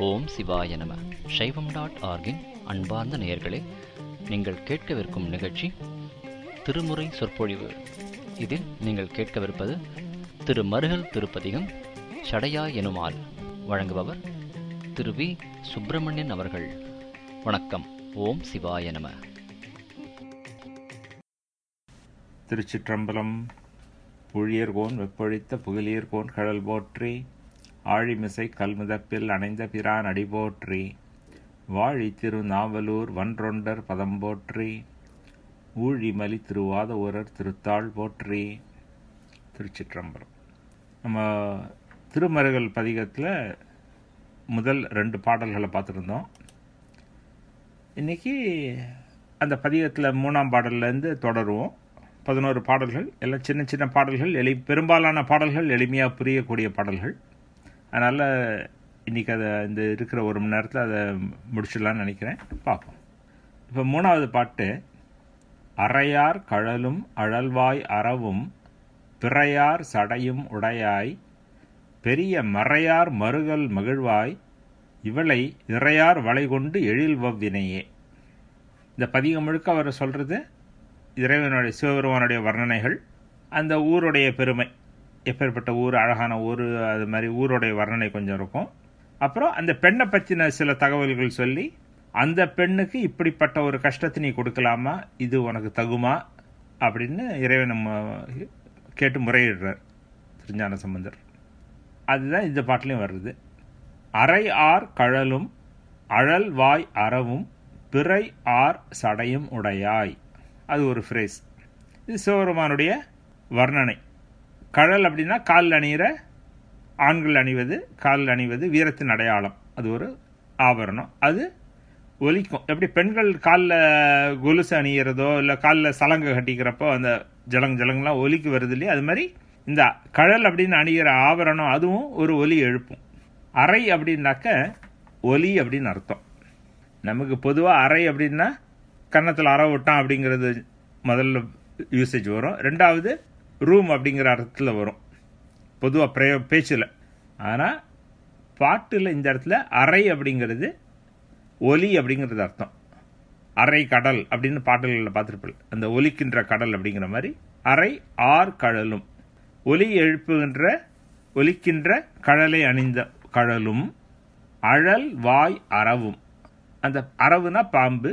ஓம் சிவாய நம சைவம் டாட் ஆர்கின் அன்பார்ந்த நேயர்களே நீங்கள் கேட்கவிருக்கும் நிகழ்ச்சி திருமுறை சொற்பொழிவு இதில் நீங்கள் கேட்கவிருப்பது திரு மருகல் திருப்பதிகம் சடையா எனுமால் வழங்குபவர் திரு வி சுப்பிரமணியன் அவர்கள் வணக்கம் ஓம் சிவாய நம திருச்சிற்றம்பலம் புழியர்கோன் வெப்பொழித்த புகழியர்கோன் கடல் போற்றி ஆழிமிசை கல்முதப்பில் அணைந்த பிரான் அடி போற்றி வாழி திரு நாவலூர் வன்றொண்டர் பதம் போற்றி ஊழிமலி திருவாத ஊரர் திருத்தாள் போற்றி திருச்சிற்றம்பலம் நம்ம திருமருகல் பதிகத்தில் முதல் ரெண்டு பாடல்களை பார்த்துருந்தோம் இன்னைக்கு அந்த பதிகத்தில் மூணாம் பாடல்லேருந்து தொடருவோம் பதினோரு பாடல்கள் எல்லாம் சின்ன சின்ன பாடல்கள் எளி பெரும்பாலான பாடல்கள் எளிமையாக புரியக்கூடிய பாடல்கள் அதனால் இன்றைக்கி அதை இந்த இருக்கிற ஒரு மணி நேரத்தில் அதை முடிச்சிடலான்னு நினைக்கிறேன் பார்ப்போம் இப்போ மூணாவது பாட்டு அறையார் கழலும் அழல்வாய் அறவும் பிறையார் சடையும் உடையாய் பெரிய மறையார் மறுகல் மகிழ்வாய் இவளை இறையார் வளை கொண்டு எழில் வவ்வினையே இந்த பதிகம் முழுக்க அவர் சொல்கிறது இறைவனுடைய சிவபெருமானுடைய வர்ணனைகள் அந்த ஊருடைய பெருமை எப்பேற்பட்ட ஊர் அழகான ஊர் அது மாதிரி ஊருடைய வர்ணனை கொஞ்சம் இருக்கும் அப்புறம் அந்த பெண்ணை பற்றின சில தகவல்கள் சொல்லி அந்த பெண்ணுக்கு இப்படிப்பட்ட ஒரு கஷ்டத்தை நீ கொடுக்கலாமா இது உனக்கு தகுமா அப்படின்னு இறைவன் நம்ம கேட்டு முறையிடுறார் திருஞான சம்பந்தர் அதுதான் இந்த பாட்டிலையும் வருது அரை ஆர் கழலும் அழல் வாய் அறவும் பிறை ஆர் சடையும் உடையாய் அது ஒரு ஃப்ரேஸ் இது சிவபெருமானுடைய வர்ணனை கழல் அப்படின்னா காலில் அணிகிற ஆண்கள் அணிவது காலில் அணிவது வீரத்தின் அடையாளம் அது ஒரு ஆபரணம் அது ஒலிக்கும் எப்படி பெண்கள் காலில் கொலுசு அணிகிறதோ இல்லை காலில் சலங்கை கட்டிக்கிறப்போ அந்த ஜலங் ஜலங்கெலாம் ஒலிக்கு வருது இல்லையா அது மாதிரி இந்த கழல் அப்படின்னு அணிகிற ஆபரணம் அதுவும் ஒரு ஒலி எழுப்பும் அறை அப்படின்னாக்க ஒலி அப்படின்னு அர்த்தம் நமக்கு பொதுவாக அறை அப்படின்னா கன்னத்தில் அற விட்டான் அப்படிங்கிறது முதல்ல யூசேஜ் வரும் ரெண்டாவது ரூம் அப்படிங்கிற அர்த்தத்தில் வரும் பொதுவாக பிரயோ பேச்சில் ஆனால் பாட்டில் இந்த இடத்துல அறை அப்படிங்கிறது ஒலி அப்படிங்கிறது அர்த்தம் அரை கடல் அப்படின்னு பாடல்களில் பார்த்துருப்பில் அந்த ஒலிக்கின்ற கடல் அப்படிங்கிற மாதிரி அரை ஆர் கடலும் ஒலி எழுப்புகின்ற ஒலிக்கின்ற கடலை அணிந்த கடலும் அழல் வாய் அறவும் அந்த அரவுனா பாம்பு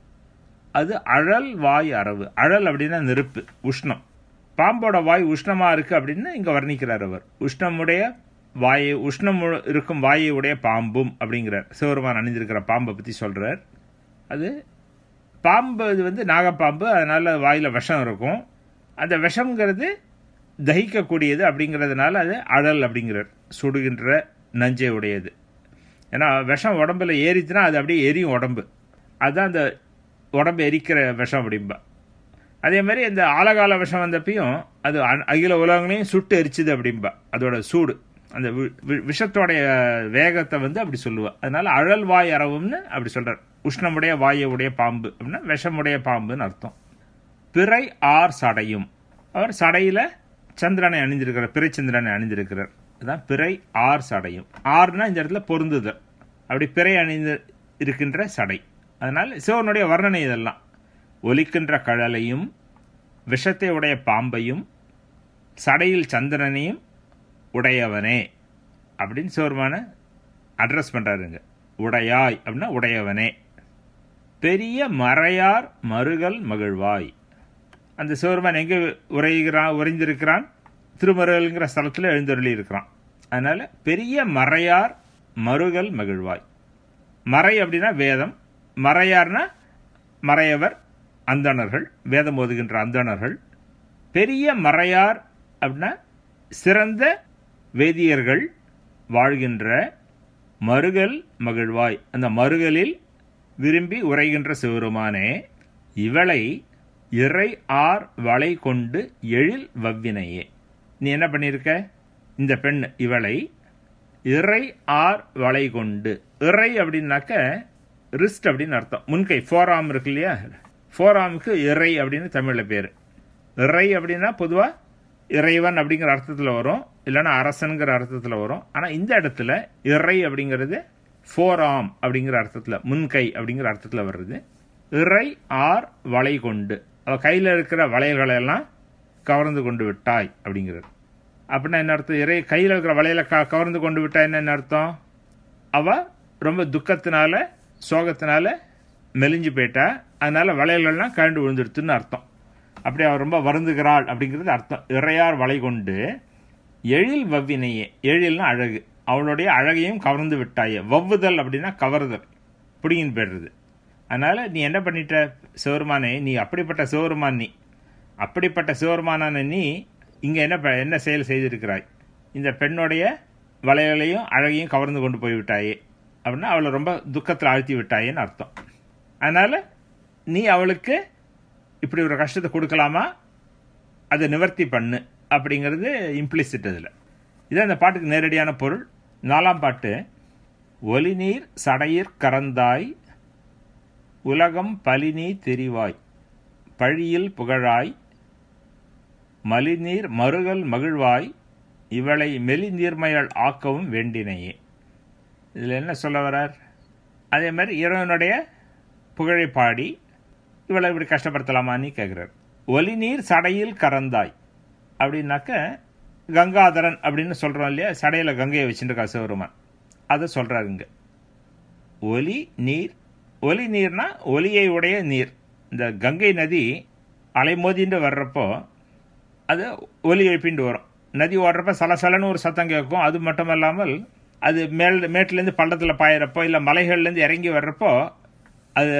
அது அழல் வாய் அரவு அழல் அப்படின்னா நெருப்பு உஷ்ணம் பாம்போட வாய் உஷ்ணமாக இருக்குது அப்படின்னு இங்கே வர்ணிக்கிறார் அவர் உஷ்ணமுடைய வாயை உஷ்ணம் இருக்கும் வாயை உடைய பாம்பும் அப்படிங்கிறார் சிவருமான் அணிஞ்சிருக்கிற பாம்பை பற்றி சொல்கிறார் அது பாம்பு இது வந்து நாகப்பாம்பு அதனால் வாயில் விஷம் இருக்கும் அந்த விஷம்ங்கிறது தகிக்கக்கூடியது அப்படிங்கிறதுனால அது அழல் அப்படிங்கிறார் சுடுகின்ற நஞ்சை உடையது ஏன்னா விஷம் உடம்புல ஏறிச்சுன்னா அது அப்படியே எரியும் உடம்பு அதுதான் அந்த உடம்பு எரிக்கிற விஷம் அப்படிம்பா அதே மாதிரி இந்த ஆலகால விஷம் வந்தப்பையும் அது அகில உலகங்களையும் சுட்டு எரிச்சுது அப்படிம்பா அதோட சூடு அந்த விஷத்தோடைய வேகத்தை வந்து அப்படி சொல்லுவா அதனால அழல் வாய் அறவும்னு அப்படி சொல்றார் உஷ்ணமுடைய வாயுடைய பாம்பு அப்படின்னா விஷமுடைய பாம்புன்னு அர்த்தம் பிறை ஆர் சடையும் அவர் சடையில சந்திரனை அணிந்திருக்கிறார் பிறை சந்திரனை அணிந்திருக்கிறார் அதுதான் பிறை ஆர் சடையும் ஆர்னா இந்த இடத்துல பொருந்துதல் அப்படி பிறை அணிந்து இருக்கின்ற சடை அதனால் சிவனுடைய வர்ணனை இதெல்லாம் ஒலிக்கின்ற கழலையும் விஷத்தை உடைய பாம்பையும் சடையில் சந்திரனையும் உடையவனே அப்படின்னு சிவருமான அட்ரஸ் பண்ணுறாருங்க உடையாய் அப்படின்னா உடையவனே பெரிய மறையார் மறுகல் மகிழ்வாய் அந்த சிவருமான் எங்கே உரைகிறான் உறைந்திருக்கிறான் திருமருகல்ங்கிற ஸ்தலத்தில் எழுந்தருளி இருக்கிறான் அதனால் பெரிய மறையார் மறுகல் மகிழ்வாய் மறை அப்படின்னா வேதம் மறையார்னா மறையவர் அந்தணர்கள் வேதம் ஓதுகின்ற அந்தணர்கள் பெரிய மறையார் அப்படின்னா சிறந்த வேதியர்கள் வாழ்கின்ற மறுகல் மகிழ்வாய் அந்த மறுகலில் விரும்பி உரைகின்ற சிவருமானே இவளை இறை ஆர் வளை கொண்டு எழில் வவ்வினையே நீ என்ன பண்ணியிருக்க இந்த பெண் இவளை இறை ஆர் வளை கொண்டு இறை அப்படின்னாக்க ரிஸ்ட் அப்படின்னு அர்த்தம் முன்கை ஃபோராம் இருக்கு இல்லையா ஃபோராமுக்கு இறை அப்படின்னு தமிழில் பேர் இறை அப்படின்னா பொதுவாக இறைவன் அப்படிங்கிற அர்த்தத்தில் வரும் இல்லைன்னா அரசனுங்கிற அர்த்தத்தில் வரும் ஆனால் இந்த இடத்துல இறை அப்படிங்கிறது ஃபோர் ஆம் அப்படிங்கிற அர்த்தத்தில் முன்கை அப்படிங்கிற அர்த்தத்தில் வருது இறை ஆர் வளை கொண்டு அவள் கையில் இருக்கிற வளையல்களை எல்லாம் கவர்ந்து கொண்டு விட்டாய் அப்படிங்கிறது அப்படின்னா என்ன அர்த்தம் இறை கையில் இருக்கிற வளையலை க கவர்ந்து கொண்டு விட்டாய் என்ன அர்த்தம் அவள் ரொம்ப துக்கத்தினால சோகத்தினால மெலிஞ்சு போயிட்டா அதனால வளையல்கள்லாம் கழண்டு விழுந்துடுத்துன்னு அர்த்தம் அப்படி அவள் ரொம்ப வருந்துகிறாள் அப்படிங்கிறது அர்த்தம் இறையார் வளை கொண்டு எழில் வவ்வினையே எழில்னா அழகு அவளுடைய அழகையும் கவர்ந்து விட்டாயே வவ்வுதல் அப்படின்னா கவருதல் பிடிங்கின்னு போயிடுறது அதனால் நீ என்ன பண்ணிட்ட சிவருமானே நீ அப்படிப்பட்ட சிவருமான் நீ அப்படிப்பட்ட சிவருமானான நீ இங்கே என்ன ப- என்ன செயல் செய்திருக்கிறாய் இந்த பெண்ணுடைய வளையலையும் அழகையும் கவர்ந்து கொண்டு போய் விட்டாயே அப்படின்னா அவளை ரொம்ப துக்கத்தில் ஆழ்த்தி விட்டாயேன்னு அர்த்தம் அதனால் நீ அவளுக்கு இப்படி ஒரு கஷ்டத்தை கொடுக்கலாமா அதை நிவர்த்தி பண்ணு அப்படிங்கிறது இம்ப்ளிசிட் இதில் இது அந்த பாட்டுக்கு நேரடியான பொருள் நாலாம் பாட்டு ஒலிநீர் சடையிற் கறந்தாய் உலகம் பலினி தெரிவாய் பழியில் புகழாய் மலிநீர் மறுகல் மகிழ்வாய் இவளை மெலிநீர்மையால் ஆக்கவும் வேண்டினையே இதில் என்ன சொல்ல வரார் அதே மாதிரி இறைவனுடைய புகழை பாடி இவளை இப்படி கஷ்டப்படுத்தலாமான்னு கேட்குறார் ஒலிநீர் சடையில் கறந்தாய் அப்படின்னாக்க கங்காதரன் அப்படின்னு சொல்கிறோம் இல்லையா சடையில் கங்கையை வச்சுருக்கா சிவருமான் அதை சொல்கிறாருங்க ஒலி நீர் ஒலி நீர்னா ஒலியை உடைய நீர் இந்த கங்கை நதி அலைமோதிண்டு வர்றப்போ அது ஒலி எழுப்பிண்டு வரும் நதி ஓடுறப்ப சலசலன்னு ஒரு சத்தம் கேட்கும் அது மட்டும் இல்லாமல் அது மேல் மேட்டிலேருந்து பள்ளத்தில் பாயிறப்போ இல்லை மலைகள்லேருந்து இறங்கி வர்றப்போ அது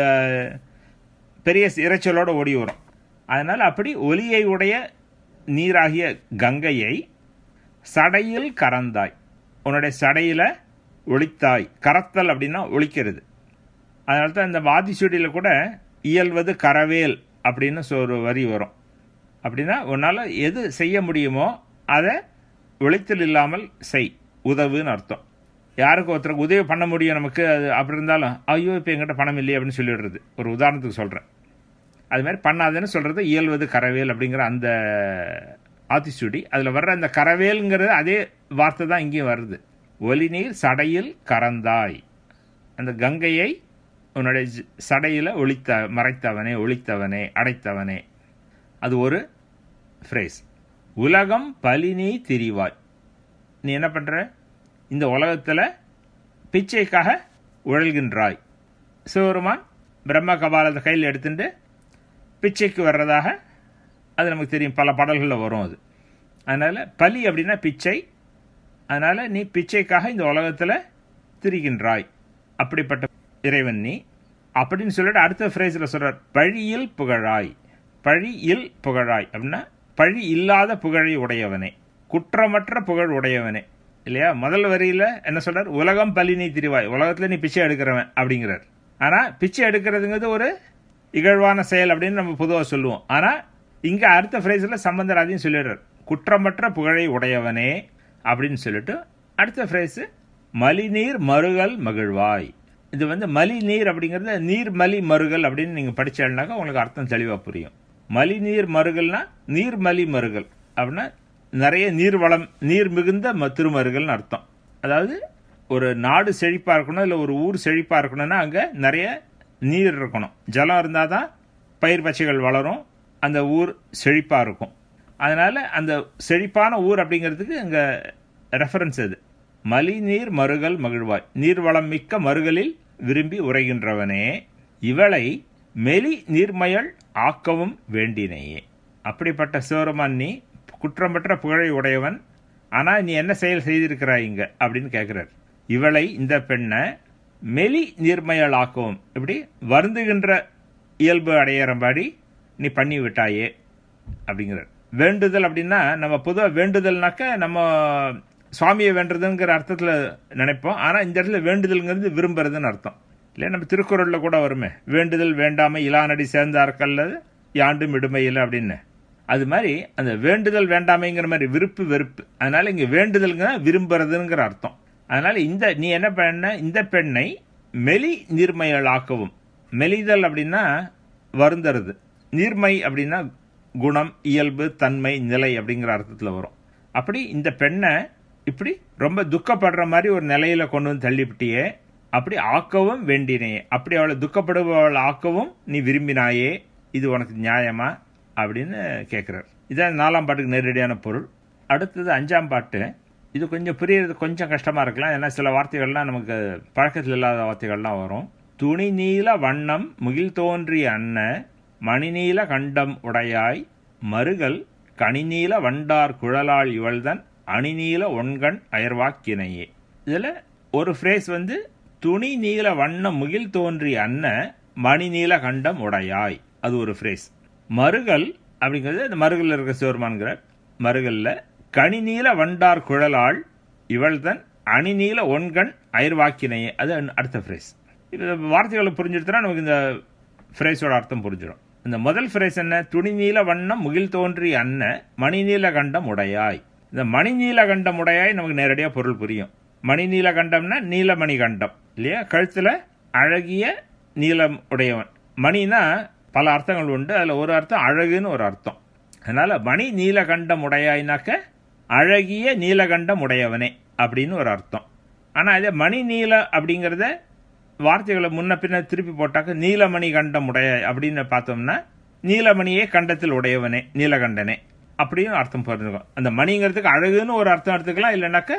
பெரிய இரைச்சலோடு ஓடி வரும் அதனால் அப்படி ஒலியை உடைய நீராகிய கங்கையை சடையில் கறந்தாய் உன்னுடைய சடையில் ஒளித்தாய் கரத்தல் அப்படின்னா ஒழிக்கிறது அதனால தான் இந்த வாதிச்சுடியில் கூட இயல்வது கரவேல் அப்படின்னு சொ- ஒரு வரி வரும் அப்படின்னா உன்னால் எது செய்ய முடியுமோ அதை ஒழித்தல் இல்லாமல் செய் உதவுன்னு அர்த்தம் யாருக்கு ஒருத்தருக்கு உதவி பண்ண முடியும் நமக்கு அது அப்படி இருந்தாலும் ஐயோ இப்போ எங்கிட்ட பணம் இல்லையே அப்படின்னு சொல்லிடுறது ஒரு உதாரணத்துக்கு சொல்கிறேன் அது மாதிரி பண்ணாதுன்னு சொல்கிறது இயல்வது கரவேல் அப்படிங்கிற அந்த ஆத்திச்சூடி அதில் வர்ற அந்த கரவேல்ங்கிறது அதே வார்த்தை தான் இங்கேயும் வருது ஒலிநீர் சடையில் கறந்தாய் அந்த கங்கையை உன்னுடைய ஜ- சடையில் ஒளித்த மறைத்தவனே ஒளித்தவனே அடைத்தவனே அது ஒரு ஃப்ரேஸ் உலகம் பலினி திரிவாய் நீ என்ன பண்ணுற இந்த உலகத்தில் பிச்சைக்காக உழல்கின்றாய் சிவருமான் பிரம்ம கபாலத்தை கையில் எடுத்துட்டு பிச்சைக்கு வர்றதாக அது நமக்கு தெரியும் பல பாடல்களில் வரும் அது அதனால் பலி அப்படின்னா பிச்சை அதனால் நீ பிச்சைக்காக இந்த உலகத்தில் திரிகின்றாய் அப்படிப்பட்ட இறைவன் நீ அப்படின்னு சொல்லிட்டு அடுத்த ஃப்ரேஸில் சொல்கிறார் பழியில் புகழாய் பழியில் புகழாய் அப்படின்னா பழி இல்லாத புகழை உடையவனே குற்றமற்ற புகழ் உடையவனே இல்லையா முதல் வரியில் என்ன சொல்றார் உலகம் பலினி திரிவாய் உலகத்தில் நீ பிச்சை எடுக்கிறவன் அப்படிங்கிறார் ஆனால் பிச்சை எடுக்கிறதுங்கிறது ஒரு இகழ்வான செயல் அப்படின்னு நம்ம பொதுவாக சொல்லுவோம் ஆனால் இங்கே அடுத்த ஃப்ரேஸில் சம்பந்தர் அதையும் சொல்லிடுறார் குற்றமற்ற புகழை உடையவனே அப்படின்னு சொல்லிட்டு அடுத்த ஃப்ரேஸு மலிநீர் மருகல் மகிழ்வாய் இது வந்து மலி நீர் அப்படிங்கிறது நீர் மலி மருகல் அப்படின்னு நீங்கள் படிச்சேன்னாக்கா உங்களுக்கு அர்த்தம் தெளிவாக புரியும் மலி நீர் மருகல்னா நீர் மலி மருகல் அப்படின்னா நிறைய நீர் வளம் நீர் மிகுந்த ம- திருமருகல்னு அர்த்தம் அதாவது ஒரு நாடு செழிப்பாக இருக்கணும் இல்லை ஒரு ஊர் செழிப்பாக இருக்கணும்னா அங்கே நிறைய நீர் இருக்கணும் ஜலம் இருந்தால் தான் பயிர் பச்சைகள் வளரும் அந்த ஊர் செழிப்பாக இருக்கும் அதனால் அந்த செழிப்பான ஊர் அப்படிங்கிறதுக்கு இங்கே ரெஃபரன்ஸ் அது மலி நீர் மருகல் மகிழ்வாய் நீர்வளம் மிக்க மருகலில் விரும்பி உரைகின்றவனே இவளை மெலி நீர்மயல் ஆக்கவும் வேண்டினையே அப்படிப்பட்ட சிவருமான் நீ குற்றமற்ற புகழை உடையவன் ஆனால் நீ என்ன செயல் செய்திருக்கிறாய் இங்க அப்படின்னு கேட்குறார் இவளை இந்த பெண்ணை மெலி நீர்மயல் ஆக்கவும் இப்படி வருந்துகின்ற இயல்பு அடையிறபடி நீ பண்ணி விட்டாயே அப்படிங்கிறார் வேண்டுதல் அப்படின்னா நம்ம பொதுவாக வேண்டுதல்னாக்க நம்ம சுவாமியை வேண்டுறதுங்கிற அர்த்தத்தில் நினைப்போம் ஆனால் இந்த இடத்துல வேண்டுதல்ங்கிறது விரும்புறதுன்னு அர்த்தம் இல்லையா நம்ம திருக்குறளில் கூட வருமே வேண்டுதல் வேண்டாமை இலானடி சேர்ந்தார்க்கல்லது யாண்டும் இடுமையில் அப்படின்னு அது மாதிரி அந்த வேண்டுதல் வேண்டாமைங்கிற மாதிரி விருப்பு வெறுப்பு அதனால இங்கே வேண்டுதல்ங்கிற விரும்புறதுங்கிற அர்த்தம் அதனால இந்த நீ என்ன பண்ண இந்த பெண்ணை மெலி நீர்மையலாக்கவும் மெலிதல் அப்படின்னா வருந்துறது நீர்மை அப்படின்னா குணம் இயல்பு தன்மை நிலை அப்படிங்கிற அர்த்தத்தில் வரும் அப்படி இந்த பெண்ணை இப்படி ரொம்ப துக்கப்படுற மாதிரி ஒரு நிலையில கொண்டு வந்து தள்ளிவிட்டியே அப்படி ஆக்கவும் வேண்டினேயே அப்படி அவளை துக்கப்படுபவள் ஆக்கவும் நீ விரும்பினாயே இது உனக்கு நியாயமா அப்படின்னு கேட்குறார் இதான் நாலாம் பாட்டுக்கு நேரடியான பொருள் அடுத்தது அஞ்சாம் பாட்டு இது கொஞ்சம் புரியறது கொஞ்சம் கஷ்டமாக இருக்கலாம் ஏன்னா சில வார்த்தைகள்லாம் நமக்கு பழக்கத்தில் இல்லாத வார்த்தைகள்லாம் வரும் துணி நீல வண்ணம் முகில் தோன்றிய அன்ன மணிநீல கண்டம் உடையாய் மருகல் கனிநீல வண்டார் குழலாள் இவள்தன் அணிநீல ஒன்கண் அயர்வாக்கினையே இதில் ஒரு ஃப்ரேஸ் வந்து துணி நீல வண்ணம் முகில் தோன்றிய அன்ன மணிநீல கண்டம் உடையாய் அது ஒரு ஃப்ரேஸ் மருகல் அப்படிங்கிறது அந்த மருகல் இருக்க சிவருமான்கிறார் மருகல்ல கனிநீல வண்டார் குழலாள் இவள்தன் அணிநீல ஒன்கண் அயர்வாக்கினையே அது அடுத்த ஃப்ரேஸ் இது வார்த்தைகளை புரிஞ்சுடுத்துனா நமக்கு இந்த ஃப்ரேஸோட அர்த்தம் புரிஞ்சிடும் இந்த முதல் ஃப்ரேஸ் என்ன துணி நீல வண்ணம் முகில் தோன்றி அன்ன மணிநீல கண்டம் உடையாய் இந்த மணிநீல கண்டம் உடையாய் நமக்கு நேரடியாக பொருள் புரியும் மணிநீல கண்டம்னா நீலமணி கண்டம் இல்லையா கழுத்தில் அழகிய நீலம் உடையவன் மணினா பல அர்த்தங்கள் உண்டு அதில் ஒரு அர்த்தம் அழகுன்னு ஒரு அர்த்தம் அதனால மணி நீலகண்டம் உடையாய்னாக்க அழகிய நீலகண்டம் உடையவனே அப்படின்னு ஒரு அர்த்தம் ஆனால் இதே மணி நீல அப்படிங்கிறத வார்த்தைகளை முன்ன பின்ன திருப்பி போட்டாக்க நீலமணி கண்டம் உடைய அப்படின்னு பார்த்தோம்னா நீலமணியே கண்டத்தில் உடையவனே நீலகண்டனே அப்படின்னு அர்த்தம் புரிஞ்சுக்கும் அந்த மணிங்கிறதுக்கு அழகுன்னு ஒரு அர்த்தம் எடுத்துக்கலாம் இல்லைனாக்க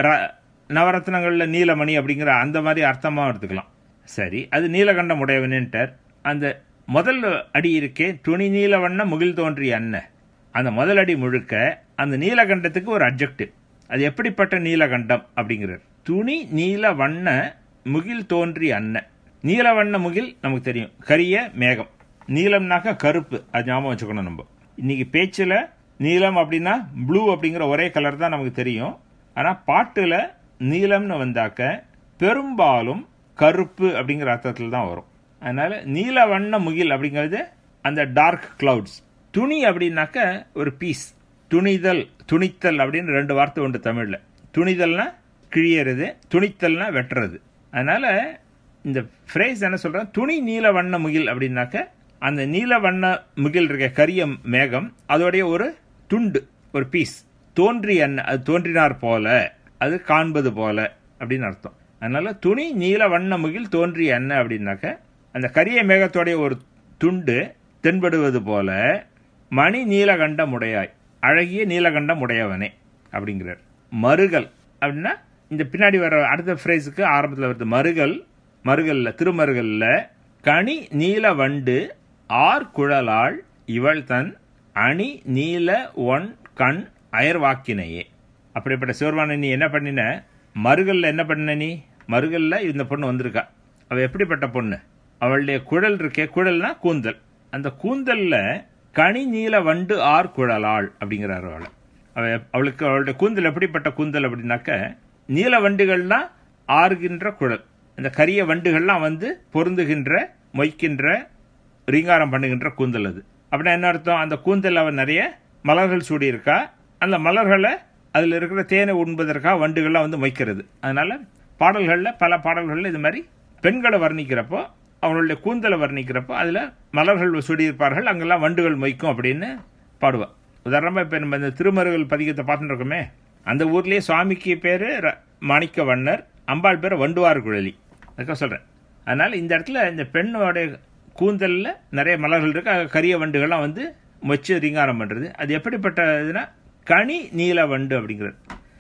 நவரத்னங்களில் நீலமணி அப்படிங்கிற அந்த மாதிரி அர்த்தமாக எடுத்துக்கலாம் சரி அது நீலகண்டம் உடையவனேன்ட்டார் அந்த முதல் அடி இருக்கே துணி நீல வண்ண முகில் தோன்றிய அன்ன அந்த முதல் அடி முழுக்க அந்த நீலகண்டத்துக்கு ஒரு அப்ஜெக்டிவ் அது எப்படிப்பட்ட நீலகண்டம் அப்படிங்கிறார் துணி நீல வண்ண முகில் தோன்றி அன்ன நீல வண்ண முகில் நமக்கு தெரியும் கரிய மேகம் நீலம்னாக்க கருப்பு அது ஞாபகம் வச்சுக்கணும் நம்ம இன்னைக்கு பேச்சில் நீலம் அப்படின்னா ப்ளூ அப்படிங்கிற ஒரே கலர் தான் நமக்கு தெரியும் ஆனால் பாட்டில் நீலம்னு வந்தாக்க பெரும்பாலும் கருப்பு அப்படிங்கிற அர்த்தத்தில் தான் வரும் அதனால நீல வண்ண முகில் அப்படிங்கிறது அந்த டார்க் கிளவுட்ஸ் துணி அப்படின்னாக்க ஒரு பீஸ் துணிதல் துணித்தல் அப்படின்னு ரெண்டு வார்த்தை உண்டு தமிழில் துணிதல்னா கிழியறது துணித்தல்னா வெட்டுறது அதனால இந்த ஃப்ரேஸ் என்ன சொல்றேன் துணி நீல வண்ண முகில் அப்படின்னாக்க அந்த நீல வண்ண முகில் இருக்க கரிய மேகம் அதோடைய ஒரு துண்டு ஒரு பீஸ் தோன்றி என்ன அது தோன்றினார் போல அது காண்பது போல அப்படின்னு அர்த்தம் அதனால துணி நீல வண்ண முகில் தோன்றி என்ன அப்படின்னாக்க அந்த கரிய மேகத்தோடைய ஒரு துண்டு தென்படுவது போல மணி நீலகண்டம் உடையாய் அழகிய நீலகண்டம் உடையவனே அப்படிங்கிறார் மருகல் அப்படின்னா இந்த பின்னாடி வர அடுத்த ஃப்ரேஸுக்கு ஆரம்பத்தில் வருது மருகல் மருகல்ல திருமருகல்ல கனி நீல வண்டு ஆர் குழலாள் இவள் தன் அணி நீல ஒன் கண் அயர்வாக்கினையே அப்படிப்பட்ட சிவருமான நீ என்ன பண்ணின மருகல்ல என்ன பண்ண நீ மருகல்ல இந்த பொண்ணு வந்திருக்கா அவ எப்படிப்பட்ட பொண்ணு அவளுடைய குழல் இருக்கே குழல்னா கூந்தல் அந்த கூந்தல்ல கனி நீல வண்டு ஆர் குழலாள் அப்படிங்கிறார் அவளை அவ அவளுக்கு அவளுடைய கூந்தல் எப்படிப்பட்ட கூந்தல் அப்படின்னாக்க நீல வண்டுகள்னா ஆறுகின்ற குழல் இந்த கரிய வண்டுகள்லாம் வந்து பொருந்துகின்ற மொய்க்கின்ற ரீங்காரம் பண்ணுகின்ற கூந்தல் அது அப்படின்னா என்ன அர்த்தம் அந்த கூந்தல் அவன் நிறைய மலர்கள் சூடியிருக்கா அந்த மலர்களை அதில் இருக்கிற தேனை உண்பதற்காக வண்டுகள்லாம் வந்து மொய்க்கிறது அதனால பாடல்களில் பல பாடல்களில் இது மாதிரி பெண்களை வர்ணிக்கிறப்போ அவங்களுடைய கூந்தலை வர்ணிக்கிறப்போ அதில் மலர்கள் சுடியிருப்பார்கள் அங்கெல்லாம் வண்டுகள் மொய்க்கும் அப்படின்னு பாடுவாள் உதாரணமாக இப்போ நம்ம இந்த திருமருகல் பதிகத்தை பார்த்துட்டு இருக்கோமே அந்த ஊர்லேயே சுவாமிக்கு பேர் மாணிக்க வண்ணர் அம்பாள் பேர் வண்டுவார் குழலி அதுக்காக சொல்கிறேன் அதனால் இந்த இடத்துல இந்த பெண்ணோடைய கூந்தலில் நிறைய மலர்கள் இருக்கு கரிய வண்டுகள்லாம் வந்து மொச்சு ரீங்காரம் பண்ணுறது அது எப்படிப்பட்ட இதுனா கனி நீல வண்டு அப்படிங்கிறது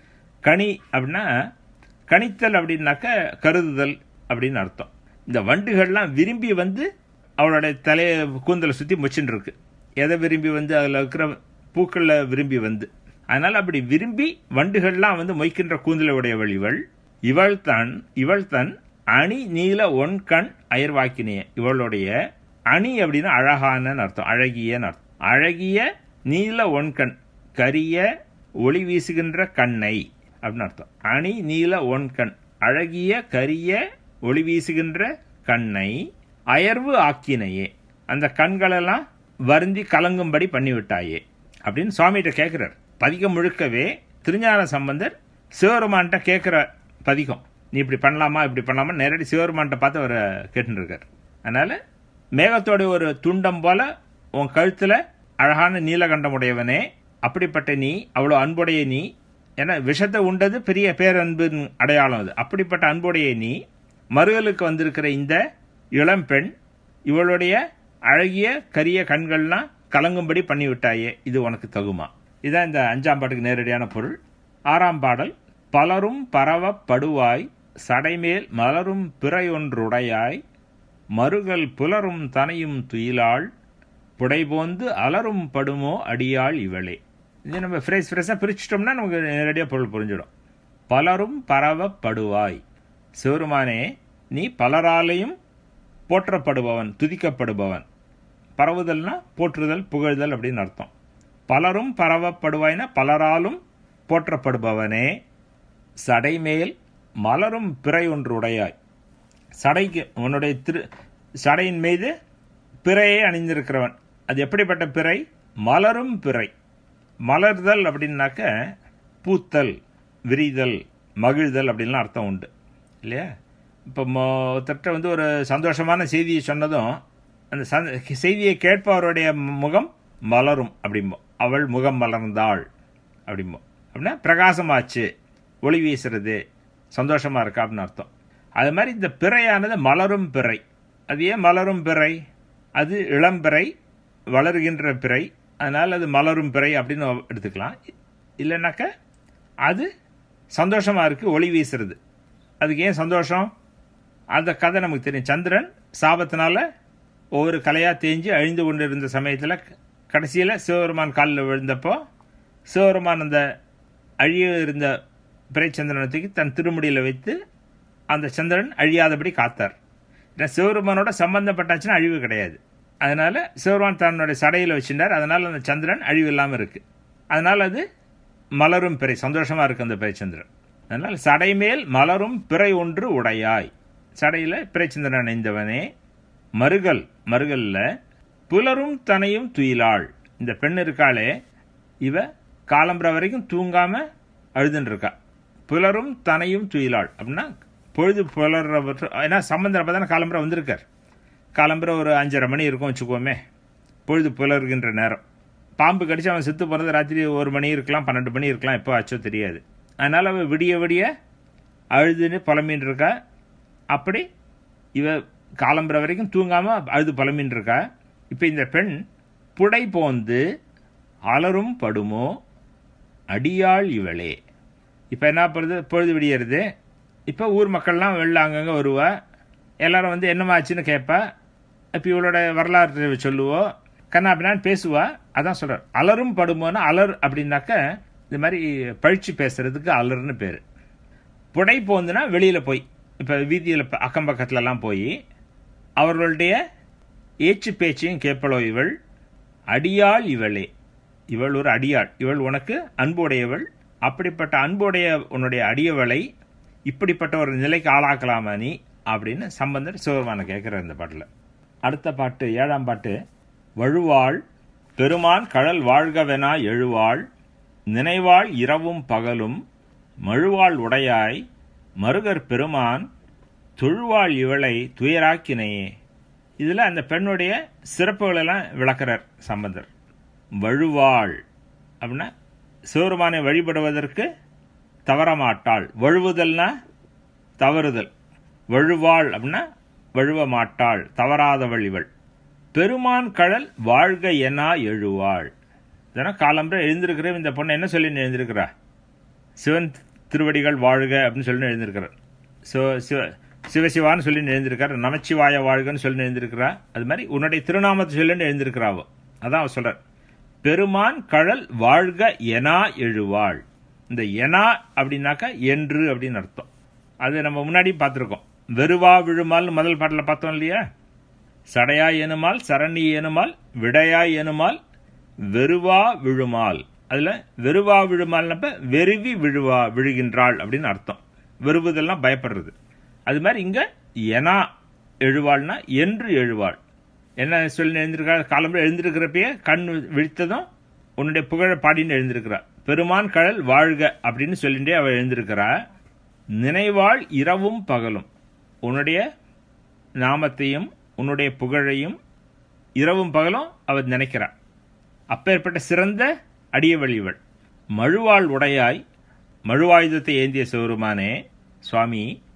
கனி அப்படின்னா கணித்தல் அப்படின்னாக்க கருதுதல் அப்படின்னு அர்த்தம் இந்த வண்டுகள்லாம் விரும்பி வந்து அவளுடைய தலையை கூந்தலை சுற்றி மொச்சுன்னு இருக்கு எதை விரும்பி வந்து அதில் இருக்கிற பூக்களில் விரும்பி வந்து அதனால் அப்படி விரும்பி வண்டுகள்லாம் வந்து மொய்க்கின்ற கூந்தலை உடையவள் இவள் இவள் தன் இவள் தன் அணி நீல ஒன் கண் அயர்வாக்கினிய இவளுடைய அணி அப்படின்னா அழகான அர்த்தம் அழகியன்னு அர்த்தம் அழகிய நீல ஒன் கண் கரிய ஒளி வீசுகின்ற கண்ணை அப்படின்னு அர்த்தம் அணி நீல ஒன் கண் அழகிய கரிய ஒளி வீசுகின்ற கண்ணை அயர்வு ஆக்கினையே அந்த கண்களெல்லாம் வருந்தி கலங்கும்படி பண்ணிவிட்டாயே அப்படின்னு சுவாமிகிட்ட கேட்கிறார் பதிகம் முழுக்கவே திருஞான சம்பந்தர் சிவருமான்கிட்ட கேட்குற பதிகம் நீ இப்படி பண்ணலாமா இப்படி பண்ணலாமா நேரடி சிவருமான்கிட்ட பார்த்து அவரை கேட்டுருக்கார் அதனால மேகத்தோடைய ஒரு துண்டம் போல உன் கழுத்துல அழகான நீலகண்டம் உடையவனே அப்படிப்பட்ட நீ அவ்வளோ அன்புடைய நீ ஏன்னா விஷத்தை உண்டது பெரிய பேரன்பு அடையாளம் அது அப்படிப்பட்ட அன்புடைய நீ மறுகலுக்கு வந்திருக்கிற இந்த இளம்பெண் இவளுடைய அழகிய கரிய கண்கள்லாம் கலங்கும்படி பண்ணிவிட்டாயே இது உனக்கு தகுமா இதான் இந்த அஞ்சாம் பாட்டுக்கு நேரடியான பொருள் ஆறாம் பாடல் பலரும் பரவப்படுவாய் சடைமேல் மலரும் பிறையொன்றுடையாய் மறுகல் புலரும் தனையும் துயிலாள் புடைபோந்து அலரும் படுமோ அடியாள் இவளே இது நம்ம ஃப்ரேஸ் ஃப்ரெஷ்ஷாக பிரிச்சிட்டோம்னா நமக்கு நேரடியாக பொருள் புரிஞ்சிடும் பலரும் பரவப்படுவாய் சிவருமானே நீ பலராலையும் போற்றப்படுபவன் துதிக்கப்படுபவன் பரவுதல்னா போற்றுதல் புகழ்தல் அப்படின்னு அர்த்தம் பலரும் பரவப்படுவாய்னா பலராலும் போற்றப்படுபவனே சடைமேல் மலரும் பிறை ஒன்று உடையாய் சடைக்கு உன்னுடைய திரு சடையின் மீது பிறையை அணிந்திருக்கிறவன் அது எப்படிப்பட்ட பிறை மலரும் பிறை மலர்தல் அப்படின்னாக்க பூத்தல் விரிதல் மகிழ்தல் அப்படின்லாம் அர்த்தம் உண்டு இல்லையா இப்போ ஒருத்தர்கிட்ட வந்து ஒரு சந்தோஷமான செய்தியை சொன்னதும் அந்த சந்த செய்தியை கேட்பவருடைய முகம் மலரும் அப்படிம்போம் அவள் முகம் மலர்ந்தாள் அப்படிம்போம் அப்படின்னா பிரகாசமாச்சு ஒளி வீசுறது சந்தோஷமாக இருக்கா அப்படின்னு அர்த்தம் அது மாதிரி இந்த பிறையானது மலரும் பிறை அது ஏன் மலரும் பிறை அது இளம்பிறை வளர்கின்ற பிறை அதனால் அது மலரும் பிறை அப்படின்னு எடுத்துக்கலாம் இல்லைனாக்க அது சந்தோஷமாக இருக்குது ஒளி வீசுறது அதுக்கு ஏன் சந்தோஷம் அந்த கதை நமக்கு தெரியும் சந்திரன் சாபத்தினால ஒவ்வொரு கலையாக தேஞ்சு அழிந்து கொண்டு இருந்த சமயத்தில் கடைசியில் சிவபெருமான் காலில் விழுந்தப்போ சிவபெருமான் அந்த அழிய இருந்த பிறைச்சந்திரனத்துக்கு தன் திருமுடியில் வைத்து அந்த சந்திரன் அழியாதபடி காத்தார் ஏன்னா சிவபெருமானோட சம்பந்தப்பட்டாச்சுன்னா அழிவு கிடையாது அதனால சிவபெருமான் தன்னுடைய சடையில் வச்சிருந்தார் அதனால் அந்த சந்திரன் அழிவு இல்லாமல் இருக்கு அதனால் அது மலரும் பிறை சந்தோஷமாக இருக்கு அந்த பிறைச்சந்திரன் அதனால் சடைமேல் மலரும் பிறை ஒன்று உடையாய் சடையில் பிறைச்சந்திரன் அணிந்தவனே மருகல் மருகல்ல புலரும் தனையும் துயிலாள் இந்த பெண் இருக்காளே இவ காலம்புற வரைக்கும் தூங்காம அழுதுன்னு இருக்கா புலரும் தனையும் துயிலாள் அப்படின்னா பொழுது புலர்ற ஏன்னா சம்பந்தம் அப்போ தானே காலம்புற வந்திருக்கார் காலம்புற ஒரு அஞ்சரை மணி இருக்கும் வச்சுக்கோமே பொழுது புலர்கின்ற நேரம் பாம்பு கடிச்சு அவன் செத்து போகிறது ராத்திரி ஒரு மணி இருக்கலாம் பன்னெண்டு மணி இருக்கலாம் எப்போ ஆச்சோ தெரியாது அதனால் அவள் விடிய விடிய அழுதுன்னு புலம்பின்னு இருக்கா அப்படி இவ காலம்புற வரைக்கும் தூங்காமல் அழுது புலம்பின்னு இருக்கா இப்போ இந்த பெண் புடை போந்து அலரும் படுமோ அடியாள் இவளே இப்போ என்ன பண்ணுறது பொழுது விடியறது இப்போ ஊர் மக்கள்லாம் வெளில அங்கங்கே வருவா எல்லாரும் வந்து என்னமாச்சுன்னு கேட்பா இப்போ இவளோட வரலாறு சொல்லுவோம் கண்ணா அப்படின்னான்னு பேசுவா அதான் சொல்கிறார் அலரும் படுமோன்னா அலர் அப்படின்னாக்க இது மாதிரி பழிச்சு பேசுறதுக்கு அலர்னு பேர் புடை போந்துன்னா வெளியில் போய் இப்போ வீதியில் அக்கம் பக்கத்துலலாம் போய் அவர்களுடைய ஏச்சு பேச்சையும் கேட்பளோ இவள் அடியாள் இவளே இவள் ஒரு அடியாள் இவள் உனக்கு அன்புடையவள் அப்படிப்பட்ட அன்புடைய உன்னுடைய அடியவளை இப்படிப்பட்ட ஒரு நிலைக்கு ஆளாக்கலாமா நீ அப்படின்னு சம்பந்தர் சிவபெருமான கேட்குற இந்த பாட்டில் அடுத்த பாட்டு ஏழாம் பாட்டு வழுவாள் பெருமான் கடல் வாழ்கவெனா எழுவாள் நினைவாள் இரவும் பகலும் மழுவாள் உடையாய் மருகர் பெருமான் தொழுவாள் இவளை துயராக்கினையே இதில் அந்த பெண்ணுடைய சிறப்புகளெல்லாம் விளக்குறார் சம்பந்தர் வழுவாள் அப்படின்னா சிவருமானை வழிபடுவதற்கு தவறமாட்டாள் வழுவுதல்னா தவறுதல் வழுவாள் அப்படின்னா வழுவ மாட்டாள் தவறாதவள் இவள் பெருமான் கடல் வாழ்க எனா எழுவாள் இதனால் காலம்புற எழுந்திருக்கிற இந்த பொண்ணை என்ன சொல்லி எழுந்திருக்கிறா சிவன் திருவடிகள் வாழ்க அப்படின்னு சொல்லி எழுந்திருக்கிறார் சிவ சிவ சிவசிவான்னு சொல்லி எழுந்திருக்கார் நமச்சிவாய வாழ்கன்னு சொல்லி எழுந்திருக்கிறா அது மாதிரி உன்னுடைய திருநாமத்தை சொல்லி எழுந்திருக்கிறாவோ அதான் அவர் சொல்றார் பெருமான் கழல் வாழ்க எனா எழுவாள் இந்த எனா அப்படின்னாக்கா என்று அப்படின்னு அர்த்தம் அது நம்ம முன்னாடி பார்த்துருக்கோம் வெறுவா விழுமால் முதல் பாட்டில் பார்த்தோம் இல்லையா சடையாய் எனுமால் சரணி எனுமால் விடையாய் எனுமால் வெறுவா விழுமால் அதில் வெறுவா விழுமால்னப்ப வெறுவி விழுவா விழுகின்றாள் அப்படின்னு அர்த்தம் வெறுவுதெல்லாம் பயப்படுறது அது மாதிரி இங்கே எனா எழுவாள்னா என்று எழுவாள் என்ன சொல்லி எழுந்திருக்கா காலம்புற எழுந்திருக்கிறப்பயே கண் விழித்ததும் உன்னுடைய புகழ பாடின்னு எழுந்திருக்கிறா பெருமான் கடல் வாழ்க அப்படின்னு சொல்லிட்டே அவள் எழுந்திருக்கிறா நினைவாள் இரவும் பகலும் உன்னுடைய நாமத்தையும் உன்னுடைய புகழையும் இரவும் பகலும் அவள் நினைக்கிறாள் அப்பேற்பட்ட சிறந்த அடியவள் இவள் மழுவாள் உடையாய் மழுவாயுதத்தை ஏந்திய சிவருமானே சுவாமி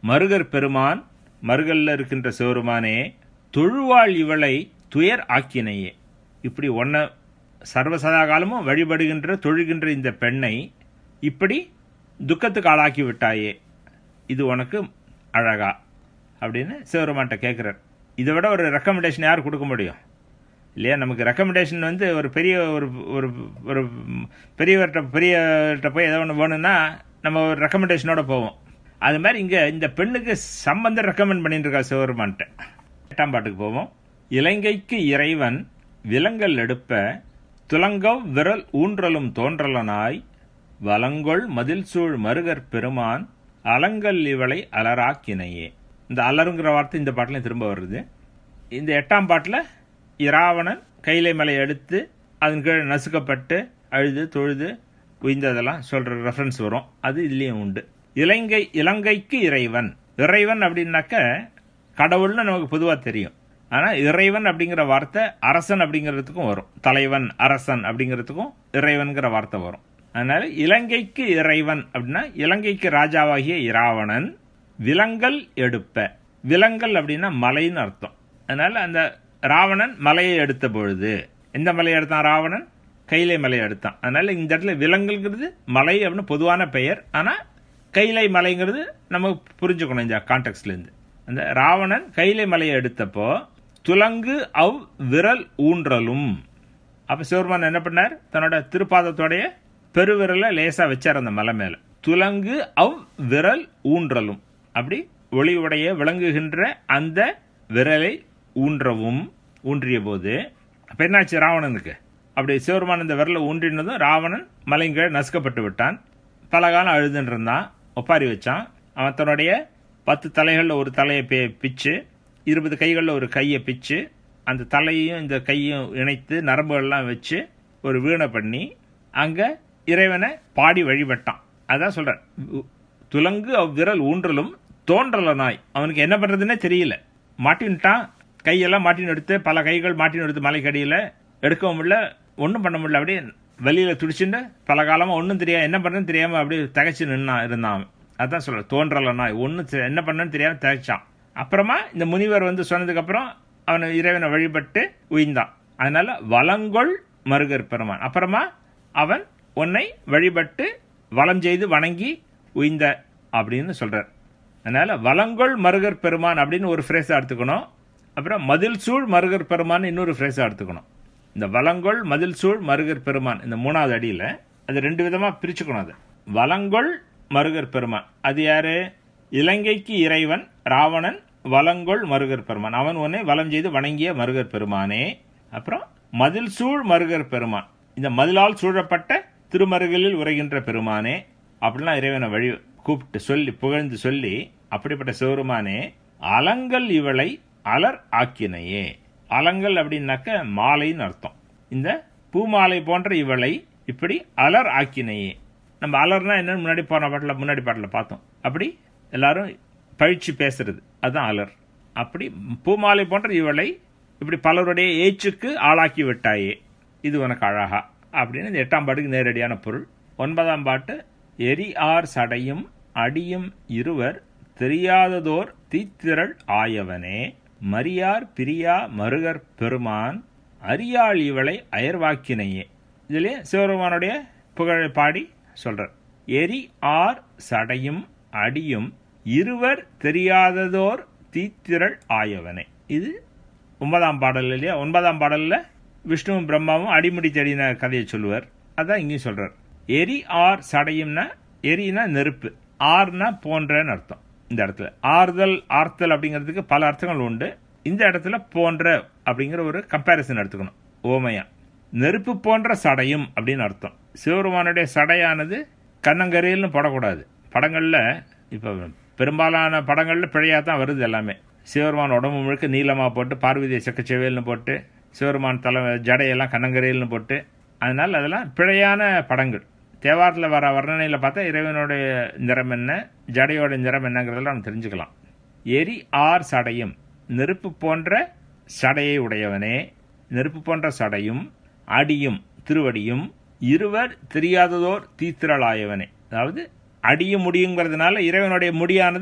மருகர் பெருமான் மருகல்ல இருக்கின்ற சிவருமானே தொழுவாள் இவளை துயர் ஆக்கினையே இப்படி ஒன்ன சர்வசதா காலமும் வழிபடுகின்ற தொழுகின்ற இந்த பெண்ணை இப்படி துக்கத்துக்கு ஆளாக்கி விட்டாயே இது உனக்கு அழகா அப்படின்னு சிவருமான்ட்ட கேட்குறார் இதை விட ஒரு ரெக்கமெண்டேஷன் யார் கொடுக்க முடியும் இல்லையா நமக்கு ரெக்கமெண்டேஷன் வந்து ஒரு பெரிய ஒரு ஒரு ஒரு பெரியவர்கிட்ட பெரியவர்கிட்ட போய் எதோ ஒன்று வேணும்னா நம்ம ஒரு ரெக்கமெண்டேஷனோட போவோம் அது மாதிரி இங்கே இந்த பெண்ணுக்கு சம்பந்தம் ரெக்கமெண்ட் பண்ணிட்டு இருக்கா சிவருமான்ட்ட எட்டாம் பாட்டுக்கு போவோம் இலங்கைக்கு இறைவன் விலங்கல் எடுப்ப துலங்கவ் விரல் ஊன்றலும் தோன்றலனாய் வலங்கொள் மதில் சூழ் மருகர் பெருமான் அலங்கல் இவளை அலராக்கினையே இந்த அலருங்கிற வார்த்தை இந்த பாட்டிலையும் திரும்ப வருது இந்த எட்டாம் பாட்டில் இராவணன் கைலை மலையை எடுத்து அதன் கீழே நசுக்கப்பட்டு அழுது தொழுது உய்ந்ததெல்லாம் சொல்கிற ரெஃபரன்ஸ் வரும் அது இதுலேயும் உண்டு இலங்கை இலங்கைக்கு இறைவன் இறைவன் அப்படின்னாக்க கடவுள்னு நமக்கு பொதுவாக தெரியும் ஆனால் இறைவன் அப்படிங்கிற வார்த்தை அரசன் அப்படிங்கிறதுக்கும் வரும் தலைவன் அரசன் அப்படிங்கிறதுக்கும் இறைவன்கிற வார்த்தை வரும் அதனால இலங்கைக்கு இறைவன் அப்படின்னா இலங்கைக்கு ராஜாவாகிய இராவணன் விலங்கல் எடுப்ப விலங்கல் அப்படின்னா மலைன்னு அர்த்தம் அதனால அந்த ராவணன் மலையை எடுத்த பொழுது எந்த மலையை எடுத்தான் ராவணன் கைலை மலையை எடுத்தான் அதனால இந்த இடத்துல விலங்கல்ங்கிறது மலை அப்படின்னு பொதுவான பெயர் ஆனால் கைலை மலைங்கிறது நம்ம புரிஞ்சுக்கணும் இந்த கான்டெக்ட்லேருந்து அந்த ராவணன் கைலை மலையை எடுத்தப்போ துலங்கு அவ் விரல் ஊன்றலும் அப்போ சிவருமான் என்ன பண்ணார் தன்னோட திருப்பாதத்தோடைய பெருவிரலை லேசாக வச்சார் அந்த மலை மேலே துலங்கு அவ் விரல் ஊன்றலும் அப்படி ஒளி உடைய விளங்குகின்ற அந்த விரலை ஊன்றவும் ஊன்றிய போது அப்போ என்னாச்சு ராவணனுக்கு அப்படி சிவருமான் இந்த விரலை ஊன்றினதும் ராவணன் மலைங்க நசுக்கப்பட்டு விட்டான் பல காலம் அழுதுன்னு இருந்தான் ஒப்பாரி வச்சான் அவன் தன்னுடைய பத்து தலைகளில் ஒரு தலையை பே பிச்சு இருபது கைகளில் ஒரு கையை பிச்சு அந்த தலையையும் இந்த கையும் இணைத்து நரம்புகள்லாம் வச்சு ஒரு வீணை பண்ணி அங்கே இறைவனை பாடி வழிபட்டான் அதான் சொல்கிறேன் துலங்கு அவ்விரல் ஊன்றலும் தோன்றல நாய் அவனுக்கு என்ன பண்ணுறதுன்னே தெரியல மாட்டின்ட்டான் கையெல்லாம் மாட்டின்னு எடுத்து பல கைகள் மாட்டின்னு எடுத்து மலைக்கடியில் எடுக்கவும் முடியல ஒன்றும் பண்ண முடியல அப்படியே வெளியில் துடிச்சுட்டு பல காலமாக ஒன்றும் தெரியாது என்ன பண்ணுறதுன்னு தெரியாமல் அப்படியே தகைச்சு நின்னான் இருந்தான் அதான் சொல்ற தோன்றல நாய் ஒன்றும் என்ன பண்ணன்னு தெரியாமல் தகைச்சான் அப்புறமா இந்த முனிவர் வந்து சொன்னதுக்கப்புறம் அவனை இறைவனை வழிபட்டு உயிர்ந்தான் அதனால வளங்கொள் மருகர் பெருமான் அப்புறமா அவன் உன்னை வழிபட்டு வளம் செய்து வணங்கி உய்ந்த அப்படின்னு சொல்றார் அதனால வளங்கொள் மருகர் பெருமான் அப்படின்னு ஒரு ஃப்ரேஸாக எடுத்துக்கணும் அப்புறம் மதில் சூழ் மருகர் பெருமான் இன்னொரு ஃப்ரேஸாக எடுத்துக்கணும் இந்த வளங்கொள் மதில் சூழ் மருகர் பெருமான் இந்த மூணாவது அடியில் அது ரெண்டு விதமாக பிரிச்சுக்கணும் அது வளங்கொள் மருகர் பெருமான் அது யாரு இலங்கைக்கு இறைவன் ராவணன் வலங்கொள் மருகர் பெருமான் அவன் உன்னை வலம் செய்து வணங்கிய மருகர் பெருமானே அப்புறம் மதில் சூழ் மருகர் பெருமான் இந்த மதிலால் சூழப்பட்ட திருமருகலில் உரைகின்ற பெருமானே அப்படிலாம் இறைவனை வழி கூப்பிட்டு சொல்லி புகழ்ந்து சொல்லி அப்படிப்பட்ட சிவருமானே அலங்கல் இவளை அலர் ஆக்கினையே அலங்கல் அப்படின்னாக்க மாலைன்னு அர்த்தம் இந்த பூமாலை போன்ற இவளை இப்படி அலர் ஆக்கினையே நம்ம அலர்னா என்னன்னு முன்னாடி போன பாட்டில் முன்னாடி பாட்டில் பார்த்தோம் அப்படி எல்லாரும் பழிச்சு பேசுறது அதுதான் அலர் அப்படி பூமாலை போன்ற இவளை இப்படி பலருடைய ஏச்சுக்கு ஆளாக்கி விட்டாயே இது உனக்கு அழகா அப்படின்னு இந்த எட்டாம் பாட்டுக்கு நேரடியான பொருள் ஒன்பதாம் பாட்டு எரி ஆர் சடையும் அடியும் இருவர் தெரியாததோர் தீத்திரள் ஆயவனே மரியார் பிரியா மருகர் பெருமான் அரியாள் இவளை அயர்வாக்கினையே இதிலே சிவபெருமானுடைய புகழை பாடி சொல்றார் எரி ஆர் சடையும் அடியும் இருவர் தெரியாததோர் தீத்திரள் ஆயவனே இது ஒன்பதாம் பாடல் இல்லையா ஒன்பதாம் பாடல்ல விஷ்ணுவும் பிரம்மாவும் அடிமுடி தேடின கதையை சொல்லுவார் அதான் இங்கேயும் சொல்றார் எரி ஆர் சடையும்னா எரினா நெருப்பு ஆர்னா போன்றன்னு அர்த்தம் இந்த இடத்துல ஆறுதல் ஆர்த்தல் அப்படிங்கிறதுக்கு பல அர்த்தங்கள் உண்டு இந்த இடத்துல போன்ற அப்படிங்கிற ஒரு கம்பேரிசன் எடுத்துக்கணும் ஓமையா நெருப்பு போன்ற சடையும் அப்படின்னு அர்த்தம் சிவபெருமானுடைய சடையானது கண்ணங்கரையில்னு போடக்கூடாது படங்களில் இப்போ பெரும்பாலான படங்களில் பிழையாக தான் வருது எல்லாமே சிவபெருமான் உடம்பு முழுக்க நீளமாக போட்டு பார்வதியை செக்கச்செவேல்னு போட்டு சிவபெருமான் தலை ஜடையெல்லாம் கண்ணங்கரையில்னு போட்டு அதனால் அதெல்லாம் பிழையான படங்கள் தேவாரத்தில் வர வர்ணனையில் பார்த்தா இறைவனுடைய நிறம் என்ன ஜடையோட நிறம் என்னங்கிறதெல்லாம் நம்ம தெரிஞ்சுக்கலாம் எரி ஆர் சடையும் நெருப்பு போன்ற சடையை உடையவனே நெருப்பு போன்ற சடையும் அடியும் திருவடியும் இருவர் தெரியாததோர் தீத்திரளாயவனே அதாவது அடியும் முடியுங்கிறதுனால இறைவனுடைய முடியானது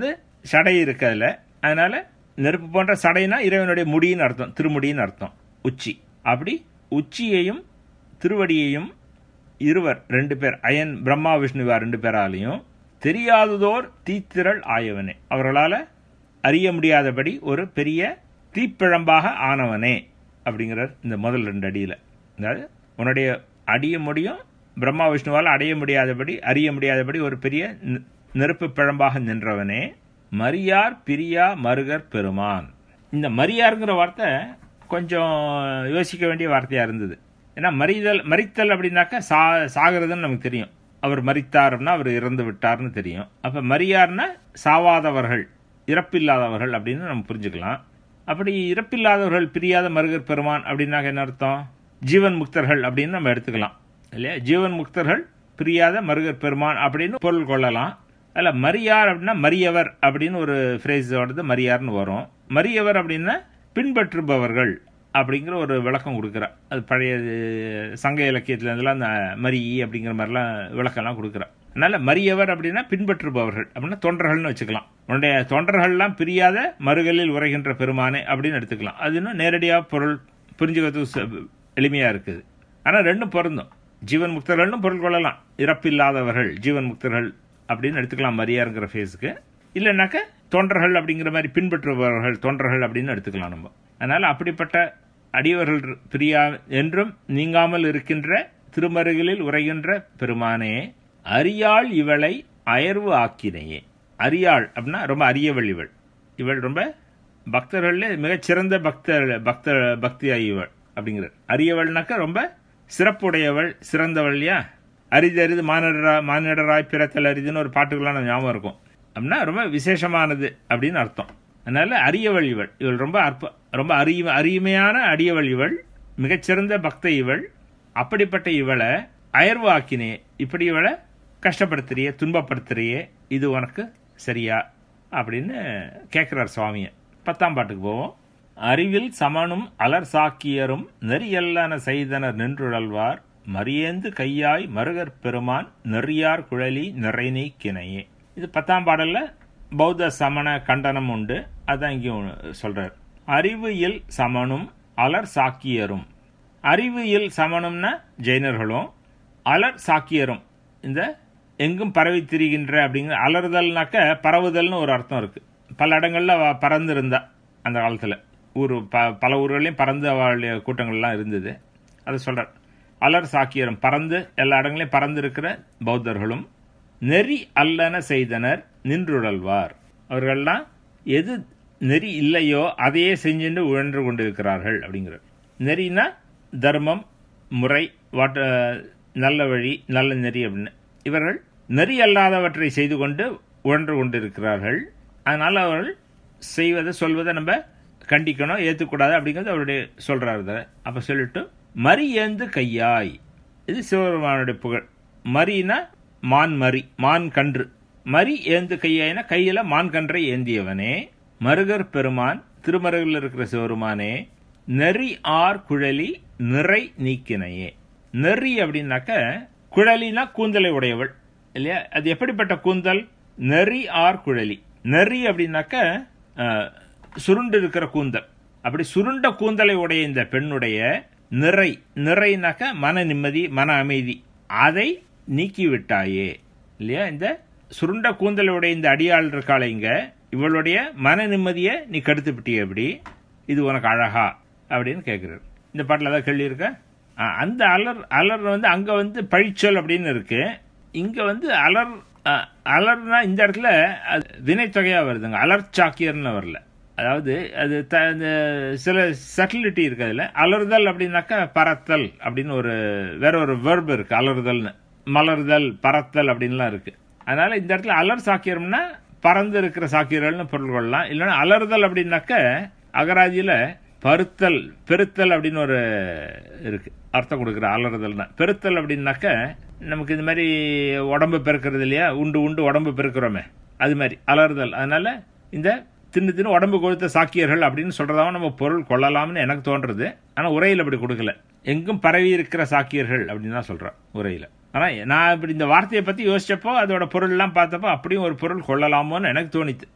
சடை இருக்கு அதில் அதனால நெருப்பு போன்ற சடைனா இறைவனுடைய முடின்னு அர்த்தம் திருமுடின்னு அர்த்தம் உச்சி அப்படி உச்சியையும் திருவடியையும் இருவர் ரெண்டு பேர் அயன் பிரம்மா விஷ்ணுவா ரெண்டு பேராலையும் தெரியாததோர் தீத்திரள் ஆயவனே அவர்களால் அறிய முடியாதபடி ஒரு பெரிய தீப்பிழம்பாக ஆனவனே அப்படிங்கிறார் இந்த முதல் ரெண்டு அடியில் அதாவது உன்னுடைய அடிய முடியும் பிரம்மா விஷ்ணுவால் அடைய முடியாதபடி அறிய முடியாதபடி ஒரு பெரிய நெ- நெருப்பு பிழம்பாக நின்றவனே மரியார் பிரியா மருகர் பெருமான் இந்த மரியாருங்கிற வார்த்தை கொஞ்சம் யோசிக்க வேண்டிய வார்த்தையாக இருந்தது ஏன்னா மறிதல் மறித்தல் அப்படின்னாக்கா சா சாகிறதுன்னு நமக்கு தெரியும் அவர் மறித்தார்னா அவர் இறந்து விட்டார்னு தெரியும் அப்போ மரியார்னா சாவாதவர்கள் இறப்பில்லாதவர்கள் அப்படின்னு நம்ம புரிஞ்சுக்கலாம் அப்படி இறப்பில்லாதவர்கள் பிரியாத மருகர் பெருமான் அப்படின்னாக்க என்ன அர்த்தம் ஜீவன் முக்தர்கள் அப்படின்னு நம்ம எடுத்துக்கலாம் இல்லையா ஜீவன் முக்தர்கள் பிரியாத மருகர் பெருமான் அப்படின்னு பொருள் கொள்ளலாம் அதில் மரியார் அப்படின்னா மரியவர் அப்படின்னு ஒரு ஃப்ரேஸோடது மரியார்னு வரும் மரியவர் அப்படின்னா பின்பற்றுபவர்கள் அப்படிங்கிற ஒரு விளக்கம் கொடுக்குறா அது பழைய அஹ், சங்க இலக்கியத்துல இருந்தெல்லாம் அந்த மரி அப்படிங்கிற மாதிரிலாம் விளக்கம்லாம் கொடுக்குறா அதனால மரியவர் அப்படின்னா பின்பற்றுபவர்கள் அப்படின்னா தொண்டர்கள்னு வச்சுக்கலாம் உன்னுடைய தொண்டர்கள்லாம் பிரியாத மறுகளில் உரைகின்ற பெருமானே அப்படின்னு எடுத்துக்கலாம் அது இன்னும் நேரடியாக பொருள் புரிஞ்சுக்கிறதுக்கு ச- எளிமையா இருக்குது ஆனால் ரெண்டும் பொருந்தும் ஜீவன் முக்தர்கள்னு பொருள் கொள்ளலாம் இறப்பில்லாதவர்கள் ஜீவன் முக்தர்கள் அப்படின்னு எடுத்துக்கலாம் மரியாருங்கிற ஃபேஸுக்கு இல்லைனாக்க தொண்டர்கள் அப்படிங்கிற மாதிரி பின்பற்றுபவர்கள் தொண்டர்கள் அப்படின்னு எடுத்துக்கலாம் நம்ம அதனால அப்படிப்பட்ட அடியவர்கள் பிரியா என்றும் நீங்காமல் இருக்கின்ற திருமருகளில் உரைகின்ற பெருமானே அரியாள் இவளை அயர்வு ஆக்கினையே அரியாள் அப்படின்னா ரொம்ப அரியவள் இவள் இவள் ரொம்ப பக்தர்கள்ல மிகச்சிறந்த பக்தர் பக்த பக்தி இவள் அப்படிங்கிறார் அரியவள்னாக்க ரொம்ப சிறப்புடையவள் சிறந்தவள் இல்லையா அரிது அரிது மானிடரா மானிடராய் பிறத்தல் அரிதுன்னு ஒரு பாட்டுக்கெல்லாம் நம்ம ஞாபகம் இருக்கும் அப்படின்னா ரொம்ப விசேஷமானது அப்படின்னு அர்த்தம் அதனால அரியவள் இவள் இவள் ரொம்ப அற்ப ரொம்ப அரிய அருமையான அடியவள் இவள் மிகச்சிறந்த பக்த இவள் அப்படிப்பட்ட இவளை அயர்வு ஆக்கினே இப்படி இவளை கஷ்டப்படுத்துறியே துன்பப்படுத்துறியே இது உனக்கு சரியா அப்படின்னு கேட்குறார் சுவாமியை பத்தாம் பாட்டுக்கு போவோம் அறிவில் சமனும் அலர் சாக்கியரும் நெறியல்லன செய்தனர் நின்றுழல்வார் மரியேந்து கையாய் மருகர் பெருமான் நெறியார் குழலி நிறைநீ கிணையே இது பத்தாம் பாடல்ல பௌத்த சமண கண்டனம் உண்டு அதான் இங்கேயும் சொல்றார் அறிவு இல் சமனும் அலர் சாக்கியரும் அறிவு இல் சமணம்னா ஜெயினர்களும் அலர் சாக்கியரும் இந்த எங்கும் பரவி திரிகின்ற அப்படிங்கிற அலறுதல்னாக்க பரவுதல்னு ஒரு அர்த்தம் இருக்கு பல இடங்கள்ல அவ பறந்து இருந்தா அந்த காலத்துல ஊர் ப பல ஊர்களையும் பறந்து அவளுடைய கூட்டங்கள்லாம் இருந்தது அதை சொல்றார் அலர் சாக்கியரும் பறந்து எல்லா இடங்களையும் பறந்து இருக்கிற பௌத்தர்களும் நெறி அல்லன செய்தனர் நின்றுழல்வார் அவர்கள்லாம் எது நெறி இல்லையோ அதையே செஞ்சுட்டு உழன்று கொண்டிருக்கிறார்கள் அப்படிங்கிறார் நெறினா தர்மம் முறை வாட்ட நல்ல வழி நல்ல நெறி அப்படின்னு இவர்கள் நெறி அல்லாதவற்றை செய்து கொண்டு உழன்று கொண்டிருக்கிறார்கள் அதனால் அவர்கள் செய்வதை சொல்வதை நம்ம கண்டிக்கணும் ஏற்றுக்கூடாது அப்படிங்கிறது அவருடைய சொல்கிறாரு அப்போ சொல்லிட்டு மரி ஏந்து கையாய் இது சிவபெருமானுடைய புகழ் மரினா மான் மரி மான் கன்று மரி ஏந்து கையாயினா கையில் மான் கன்றை ஏந்தியவனே மருகர் பெருமான் திருமருகில் இருக்கிற சிவருமானே நெறி ஆர் குழலி நிறை நீக்கினையே நெறி அப்படின்னாக்க குழலினா கூந்தலை உடையவள் இல்லையா அது எப்படிப்பட்ட கூந்தல் நெறி ஆர் குழலி நெறி அப்படின்னாக்க அஹ், சுருண்டு இருக்கிற கூந்தல் அப்படி சுருண்ட கூந்தலை உடைய இந்த பெண்ணுடைய நிறை நிறைனாக்க மன நிம்மதி மன அமைதி அதை நீக்கி விட்டாயே இல்லையா இந்த சுருண்ட கூந்தலுடைய இந்த அடியாள் இருக்காளே இங்க இவளுடைய மன நிம்மதியை நீ கெடுத்து விட்டிய எப்படி இது உனக்கு அழகா அப்படின்னு கேட்குறாரு இந்த பாட்டில் ஏதாவது கேள்வி இருக்கா ஆ, அந்த அலர் அலர் வந்து அங்க வந்து பழிச்சொல் அப்படின்னு இருக்கு இங்க வந்து அலர் ஆ, அலர்னா இந்த இடத்துல அது வினைத்தொகையா வருதுங்க அலர்ச்சாக்கியர்னு வரல அதாவது அது த இந்த சில சட்டிலிட்டி இருக்கு அதுல அலறுதல் அப்படின்னாக்கா பறத்தல் அப்படின்னு ஒரு வேற ஒரு வெர்ப் இருக்கு அலறுதல்னு மலர்தல் பறத்தல் அப்படின்லாம் இருக்கு அதனால இந்த இடத்துல அலர் சாக்கியம்னா பறந்து இருக்கிற சாக்கியர்கள்னு பொருள் கொள்ளலாம் இல்லைன்னா அலறுதல் அப்படின்னாக்க அகராதியில பருத்தல் பெருத்தல் அப்படின்னு ஒரு இருக்கு அர்த்தம் கொடுக்குற அலறுதல்னா பெருத்தல் அப்படின்னாக்க நமக்கு இந்த மாதிரி உடம்பு பெருக்கிறது இல்லையா உண்டு உண்டு உடம்பு பெருக்கிறோமே அது மாதிரி அலறுதல் அதனால இந்த தின்னு தின்னு உடம்பு கொடுத்த சாக்கியர்கள் அப்படின்னு சொல்றதாவும் நம்ம பொருள் கொள்ளலாம்னு எனக்கு தோன்றது ஆனா உரையில் அப்படி கொடுக்கல எங்கும் பரவி இருக்கிற சாக்கியர்கள் அப்படின்னு தான் சொல்றேன் உரையில ஆனா நான் இப்படி இந்த வார்த்தையை பத்தி யோசிச்சப்போ அதோட பொருள் எல்லாம் பார்த்தப்போ அப்படியும் ஒரு பொருள் கொள்ளலாமோன்னு எனக்கு தோணித்து அவ்வளவுதான்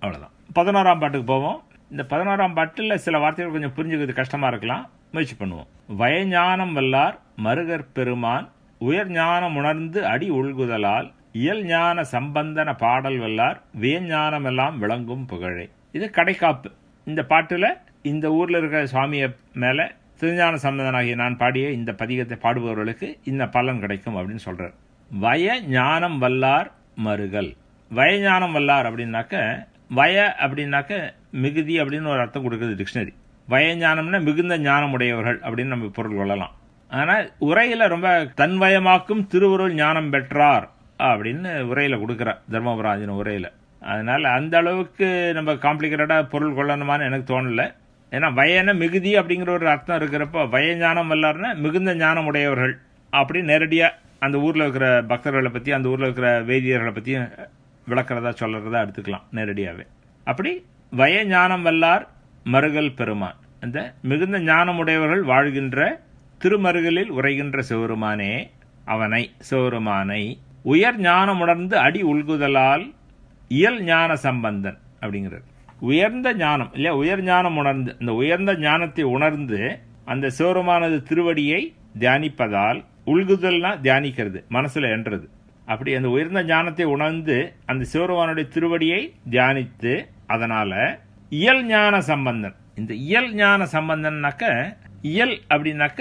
பதினோராம் பாட்டுக்கு போவோம் இந்த பதினோராம் பாட்டில் சில வார்த்தைகள் கொஞ்சம் புரிஞ்சுக்கிறது கஷ்டமாக இருக்கலாம் முயற்சி பண்ணுவோம் வயஞானம் வல்லார் மருகர் பெருமான் உயர் ஞானம் உணர்ந்து அடி உள்குதலால் இயல் ஞான சம்பந்தன பாடல் வல்லார் வியஞானம் எல்லாம் விளங்கும் புகழே இது கடைக்காப்பு இந்த பாட்டில் இந்த ஊரில் இருக்கிற சுவாமியை மேலே திருஞான சம்பந்தனாகிய நான் பாடிய இந்த பதிகத்தை பாடுபவர்களுக்கு இந்த பலன் கிடைக்கும் அப்படின்னு சொல்றார் வய ஞானம் வல்லார் மருகல் வய ஞானம் வல்லார் அப்படின்னாக்க வய அப்படின்னாக்க மிகுதி அப்படின்னு ஒரு அர்த்தம் கொடுக்குறது டிக்ஷனரி வய ஞானம்னா மிகுந்த ஞானம் உடையவர்கள் அப்படின்னு நம்ம பொருள் கொள்ளலாம் ஆனால் உரையில் ரொம்ப தன்வயமாக்கும் திருவுருள் ஞானம் பெற்றார் அப்படின்னு உரையில் கொடுக்குறார் தர்மபுராஜன் உரையில் அதனால் அந்த அளவுக்கு நம்ம காம்ப்ளிகேட்டடாக பொருள் கொள்ளணுமான்னு எனக்கு தோணலை ஏன்னா வயன மிகுதி அப்படிங்கிற ஒரு அர்த்தம் இருக்கிறப்போ வய ஞானம் வல்லார்னா மிகுந்த ஞானம் உடையவர்கள் அப்படி நேரடியாக அந்த ஊரில் இருக்கிற பக்தர்களை பற்றி அந்த ஊரில் இருக்கிற வேதியர்களை பற்றியும் விளக்குறதா சொல்கிறதா எடுத்துக்கலாம் நேரடியாகவே அப்படி வய ஞானம் வல்லார் மருகல் பெருமான் அந்த மிகுந்த ஞானமுடையவர்கள் வாழ்கின்ற திருமருகலில் உரைகின்ற சிவருமானே அவனை சிவருமானை உயர் ஞானம் உணர்ந்து அடி உள்குதலால் இயல் ஞான சம்பந்தன் அப்படிங்கிறது உயர்ந்த ஞானம் இல்லையா உயர் ஞானம் உணர்ந்து அந்த உயர்ந்த ஞானத்தை உணர்ந்து அந்த சிவருமானது திருவடியை தியானிப்பதால் உள்குதல்னா தியானிக்கிறது மனசுல என்றது அப்படி அந்த உயர்ந்த ஞானத்தை உணர்ந்து அந்த சிவருமானுடைய திருவடியை தியானித்து அதனால இயல் ஞான சம்பந்தன் இந்த இயல் ஞான சம்பந்தன்னாக்க இயல் அப்படின்னாக்க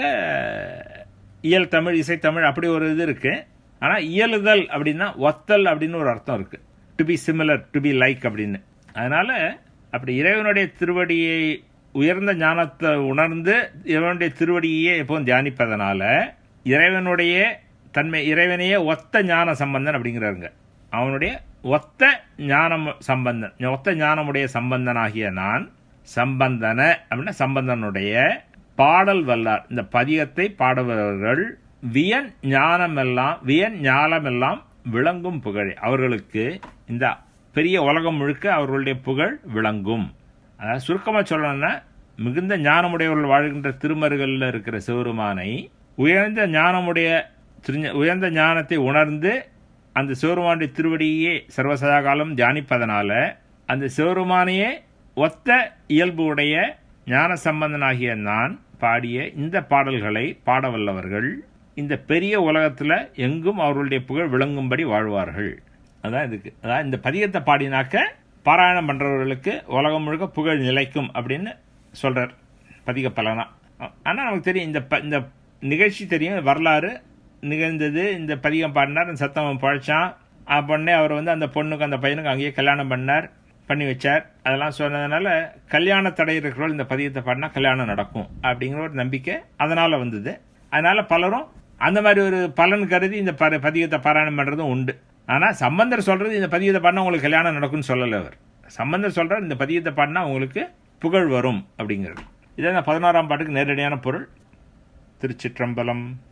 இயல் தமிழ் இசைத்தமிழ் அப்படி ஒரு இது இருக்கு ஆனா இயலுதல் அப்படின்னா ஒத்தல் அப்படின்னு ஒரு அர்த்தம் இருக்கு to be similar to be like அப்படின்னு அதனால அப்படி இறைவனுடைய திருவடியை உயர்ந்த ஞானத்தை உணர்ந்து இறைவனுடைய திருவடியே எப்போதும் தியானிப்பதனால இறைவனுடைய தன்மை இறைவனையே ஒத்த ஞான சம்பந்தன் அப்படிங்கிறாருங்க அவனுடைய ஒத்த ஞானம் சம்பந்தன் ஒத்த ஞானமுடைய சம்பந்தனாகிய நான் சம்பந்தன அப்படின்னா சம்பந்தனுடைய பாடல் வல்லார் இந்த பதியத்தை பாடுபவர்கள் வியன் ஞானமெல்லாம் வியன் ஞானமெல்லாம் விளங்கும் புகழ் அவர்களுக்கு இந்த பெரிய உலகம் முழுக்க அவர்களுடைய புகழ் விளங்கும் அதாவது சுருக்கமாக சொல்லணும்னா மிகுந்த ஞானமுடையவர்கள் வாழ்கின்ற திருமருகளில் இருக்கிற சிவருமானை உயர்ந்த ஞானமுடைய உயர்ந்த ஞானத்தை உணர்ந்து அந்த சிவருமானுடைய திருவடியே சர்வசதா காலம் தியானிப்பதனால அந்த சிவருமானையே ஒத்த இயல்பு உடைய ஞான சம்பந்தனாகிய நான் பாடிய இந்த பாடல்களை பாடவல்லவர்கள் இந்த பெரிய உலகத்தில் எங்கும் அவர்களுடைய புகழ் விளங்கும்படி வாழ்வார்கள் அதான் இதுக்கு அதான் இந்த பதியத்தை பாடினாக்க பாராயணம் பண்ணுறவர்களுக்கு உலகம் முழுக்க புகழ் நிலைக்கும் அப்படின்னு சொல்கிறார் பதிக பலனா ஆனால் நமக்கு தெரியும் இந்த ப இந்த நிகழ்ச்சி தெரியும் வரலாறு நிகழ்ந்தது இந்த பதிகம் பாடினார் அந்த சத்தம் பழைச்சான் பொண்ணே அவர் வந்து அந்த பொண்ணுக்கு அந்த பையனுக்கு அங்கேயே கல்யாணம் பண்ணார் பண்ணி வச்சார் அதெல்லாம் சொன்னதுனால கல்யாண தடை இருக்கிறவர்கள் இந்த பதியத்தை பாடினா கல்யாணம் நடக்கும் அப்படிங்கிற ஒரு நம்பிக்கை அதனால் வந்தது அதனால பலரும் அந்த மாதிரி ஒரு பலன் கருதி இந்த ப பதியத்தை பாராயணம் பண்ணுறதும் உண்டு ஆனால் சம்பந்தர் சொல்கிறது இந்த பதியத்தை பாடினா உங்களுக்கு கல்யாணம் நடக்கும்னு சொல்லலை அவர் சம்பந்தர் சொல்கிறார் இந்த பதியத்தை பாடினா உங்களுக்கு புகழ் வரும் அப்படிங்கிறது இதான் பதினோராம் பாட்டுக்கு நேரடியான பொருள் திருச்சிற்றம்பலம்